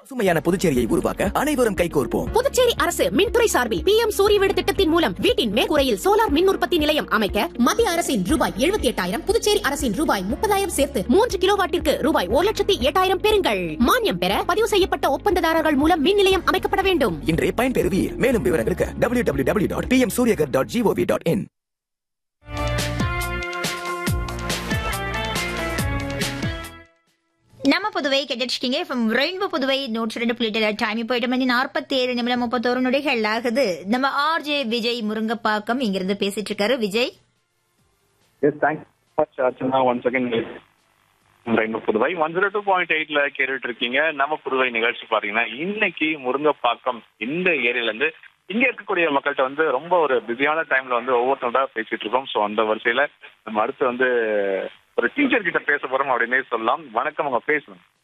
பசுமையான புதுச்சேரியை உருவாக்க அனைவரும் கைகோர்ப்போம் புதுச்சேரி அரசு மின்துறை சார்பில் பி எம் சூரிய வீடு திட்டத்தின் மூலம் வீட்டின் மேற்கூரையில் சோலார் மின் உற்பத்தி நிலையம் அமைக்க மத்திய அரசின் ரூபாய் எழுபத்தி எட்டாயிரம் புதுச்சேரி அரசின் ரூபாய் முப்பதாயிரம் சேர்த்து மூன்று கிலோவாட்டிற்கு ரூபாய் ஒரு லட்சத்தி எட்டாயிரம் பெறுங்கள் மானியம் பெற பதிவு செய்யப்பட்ட ஒப்பந்ததாரர்கள் மூலம் மின் நிலையம் அமைக்கப்பட வேண்டும் இன்றே பயன்பெறுவீர் மேலும் விவரங்களுக்கு W W W dot P M Suryaghar dot gov dot in நம்ம புதுவை கேட்டுருக்கீங்க இப்போ ரெயின்போ புதுவை நூற்றி ரெண்டு புள்ளி டைம் இப்போ எட்டு மணி நாற்பத்தி ஏழு நிமிடம் முப்பத்தோரு நொடிகள் ஆகுது நம்ம ஆர்ஜே விஜய் முருங்கப்பாக்கம் இங்கிருந்து பேசிட்டு இருக்காரு Vijay S thanks much Archana one second rainbow Puduvai one zero two point எயிட்ல கேட்டுட்டு இருக்கீங்க நம்ம புதுவை நிகழ்ச்சி பாத்தீங்கன்னா இன்னைக்கு முருங்கப்பாக்கம் இந்த ஏரியால இருந்து இங்க இருக்கக்கூடிய மக்கள்கிட்ட வந்து ரொம்ப ஒரு பிஸியான டைம்ல வந்து ஒவ்வொருத்தரோட பேசிட்டு இருக்கோம் ஸோ அந்த வரிசையில நம்ம அடுத்து வந்து ஒரு டீச்சர் கிட்ட பேச போறோம் அப்படின்னே சொல்லலாம் வணக்கம் உங்க பேசணும்